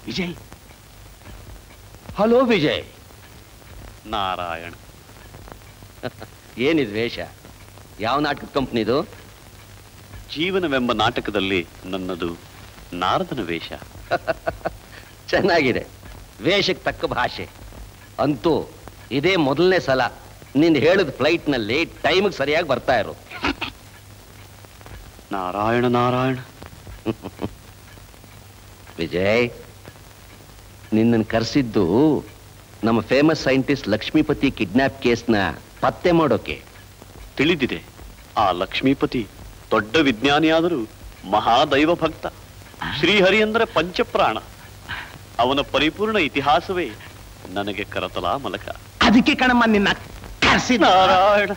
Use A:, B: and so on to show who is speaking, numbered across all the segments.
A: Vijay
B: hello Vijay
C: Narayana
B: ಏನಿದ್ ವೇಷ ಯಾವ ನಾಟಕ ಕಂಪ್ನಿದು
C: ಜೀವನವೆಂಬ ನಾಟಕದಲ್ಲಿ ನನ್ನದು ನಾರದನ ವೇಷ
B: ಚೆನ್ನಾಗಿದೆ ವೇಷಕ್ಕೆ ತಕ್ಕ ಭಾಷೆ ಅಂತೂ ಇದೇ ಮೊದಲನೇ ಸಲ ನೀನು ಹೇಳಿದ ಫ್ಲೈಟ್ನಲ್ಲಿ ಟೈಮಿಗೆ ಸರಿಯಾಗಿ ಬರ್ತಾ ಇರು
C: ನಾರಾಯಣ ನಾರಾಯಣ
B: ವಿಜಯ್ ನಿನ್ನನ್ನು ಕರೆಸಿದ್ದು ನಮ್ಮ ಫೇಮಸ್ ಸೈಂಟಿಸ್ಟ್ ಲಕ್ಷ್ಮೀಪತಿ ಕಿಡ್ನಾಪ್ ಕೇಸ್ನ ಪತ್ತೆ ಮಾಡೋಕೆ
C: ತಿಳಿದಿದೆ ಆ ಲಕ್ಷ್ಮೀಪತಿ ದೊಡ್ಡ ವಿಜ್ಞಾನಿಯಾದರೂ ಮಹಾದೈವ ಭಕ್ತ ಶ್ರೀಹರಿ ಅಂದರೆ ಪಂಚಪ್ರಾಣ ಅವನ ಪರಿಪೂರ್ಣ ಇತಿಹಾಸವೇ ನನಗೆ ಕರತಲ ಮಲಕ
A: ಅದಕ್ಕೆ ಕಣಮ್ಮ ನಿನ್ನ ಕರ್ಸಿದ
C: ನಾರಾಯಣ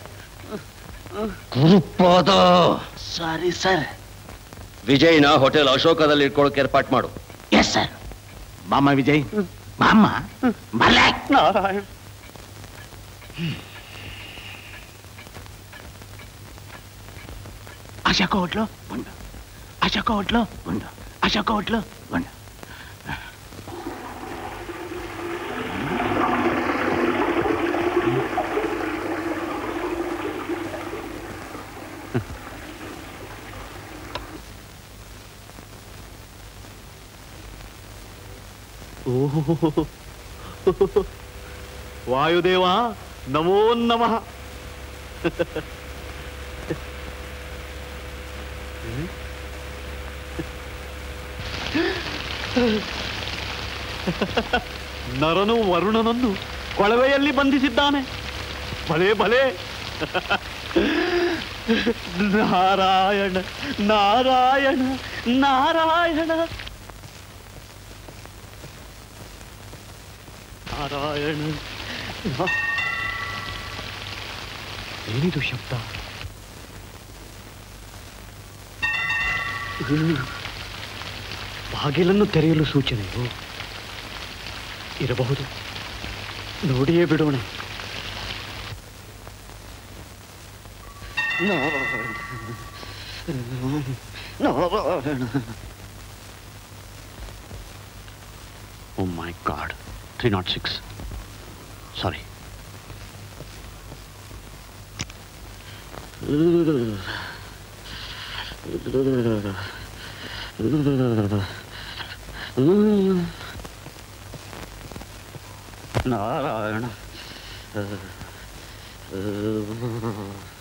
B: ಗುರುಪಾದ
A: ಸಾರಿ ಸರ್
B: ವಿಜಯ್ನ ಹೋಟೆಲ್ ಅಶೋಕದಲ್ಲಿ ಇಟ್ಕೊಳ್ಳೋಕೆ ಏರ್ಪಾಟ್ ಮಾಡು
A: ಎಸ್ ಸರ್ ಮಾಮ ವಿಜಯ್ ಮಾಮ ಮಲೆ
C: ನಾರಾಯಣ
A: ಅಶೋಕ ಹೋಟ್ಲು ಉಂಡು ಅಶೋಕ ಹೋಟ್ಲು ಉಂಡು ಅಶೋಕ ಹೋಟ್ಲು ಉಂಡು
C: ಓಹೋ ವಾಯುದೇವ ನಮೋ ನಮಃ ನರನು ವರುಣನನ್ನು ಕೊಳವೆಯಲ್ಲಿ ಬಂಧಿಸಿದ್ದಾನೆ ಭಲೆ ಭಲೆ ನಾರಾಯಣ ನಾರಾಯಣ ನಾರಾಯಣ ನಾರಾಯಣ ನಾ- ಏನಿದು ಶಬ್ದ ಹ್ಮ್. ಬಾಗಿಲನ್ನು ತೆರೆಯಲು ಸೂಚನೆಯು ಇರಬಹುದು ನೋಡಿಯೇ ಬಿಡೋಣ Narayana oh my god three nought six sorry Narayana